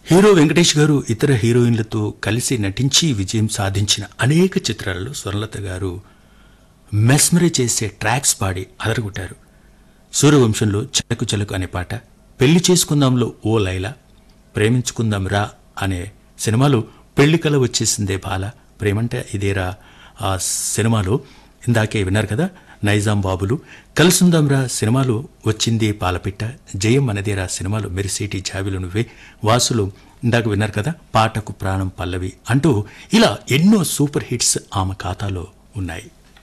hero Venkatesh గారు ఇతర హీరోయిన్లతో కలిసి నటించి విజయం సాధించిన అనేక చిత్రాలలో స్వర్ణలత గారు మెస్మరీ చేసే ట్రాక్స్ పాడి అదరగొట్టారు సూర్యవంశంలో చలకు చలకు అనే పాట పెళ్లి చేసుకుందాంలో ఓ లైలా ప్రేమించుకుందాం రా అనే సినిమాలో పెళ్లి కల వచ్చేసిందే బాల ప్రేమంటే ఇదేరా ఆ సినిమాలో ఇందాకే విన్నారు కదా నైజాం బాబులు కలుసుందాం రా సినిమాలో వచ్చింది పాలపిట్ట జయం అనేదేరా సినిమాలో మెరిసేటి జాబిలు నువ్వే వాసులు ఇందాక విన్నారు కదా పాటకు ప్రాణం పల్లవి అంటూ ఇలా ఎన్నో సూపర్ హిట్స్ ఆమె ఖాతాలో ఉన్నాయి